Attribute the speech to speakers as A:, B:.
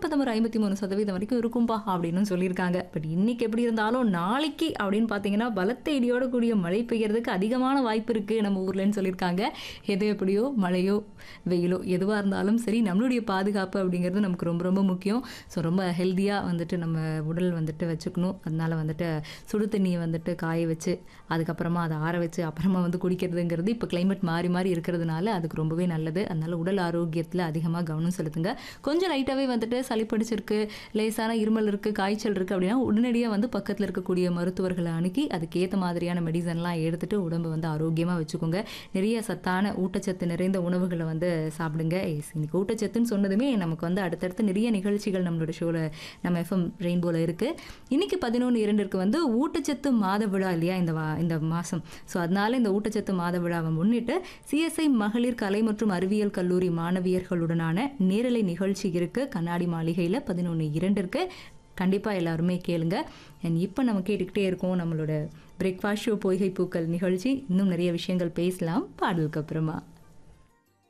A: ஈரப்பதம் ஒரு ஐம்பத்தி மூணு சதவீதம் வரைக்கும் இருக்கும்பா அப்படின்னு சொல்லியிருக்காங்க பட் இன்னைக்கு எப்படி இருந்தாலும் நாளைக்கு அப்படின்னு பார்த்தீங்கன்னா பலத்த இடியோட கூடிய மழை பெய்யறதுக்கு அதிகமான வாய்ப்பு இருக்குது நம்ம ஊர்லன்னு சொல்லியிருக்காங்க எது எப்படியோ மழையோ வெயிலோ எதுவாக இருந்தாலும் சரி நம்மளுடைய பாதுகாப்பு அப்படிங்கிறது நமக்கு ரொம்ப ரொம்ப முக்கியம் ஸோ ரொம்ப ஹெல்த்தியாக வந்துட்டு நம்ம உடல் வந்துட்டு வச்சுக்கணும் அதனால வந்துட்டு சுடு தண்ணியை வந்துட்டு காய வச்சு அதுக்கப்புறமா அதை ஆற வச்சு அப்புறமா வந்து குடிக்கிறதுங்கிறது இப்போ கிளைமேட் மாறி மாறி இருக்கிறதுனால அதுக்கு ரொம்பவே நல்லது அதனால உடல் ஆரோக்கியத்தில் அதிகமாக கவனம் செலுத்துங்க கொஞ்சம் லைட்டாகவே வந்துட்டு சளி பிடிச்சிருக்கு லேசான இருமல் இருக்குது காய்ச்சல் இருக்குது அப்படின்னா உடனடியாக வந்து பக்கத்தில் இருக்கக்கூடிய மருத்துவர்களை அணுகி அதுக்கேற்ற மாதிரியான மெடிசன்லாம் எடுத்துட்டு உடம்பை வந்து ஆரோக்கியமாக வச்சுக்கோங்க நிறைய சத்தான ஊட்டச்சத்து நிறைந்த உணவுகளை வந்து சாப்பிடுங்க எஸ், இன்னைக்கு ஊட்டச்சத்துன்னு சொன்னதுமே நமக்கு வந்து அடுத்தடுத்து நிறைய நிகழ்ச்சிகள் நம்மளோட ஷோவில் நம்ம எஃப்எம் ரெயின்போவில் இருக்குது இன்னைக்கு பதினொன்று இரண்டிற்கு வந்து ஊட்டச்சத்து மாத விழா இல்லையா இந்த வா இந்த மாதம் ஸோ அதனால இந்த ஊட்டச்சத்து மாத விழாவை முன்னிட்டு சிஎஸ்ஐ மகளிர் கலை மற்றும் அறிவியல் கல்லூரி மாணவியர்களுடனான நேரலை நிகழ்ச்சி இருக்குது கண்ணாடி மாளிகையில் பதினொன்று இரண்டிற்கு கண்டிப்பாக எல்லாருமே கேளுங்க அண்ட் இப்போ நம்ம கேட்டுக்கிட்டே இருக்கோம் நம்மளோட பிரேக்ஃபாஸ்ட் ஷோ பொய்கை பூக்கள் நிகழ்ச்சி இன்னும் நிறைய விஷயங்கள் பேசலாம் பாடலுக்கு அப்புறமா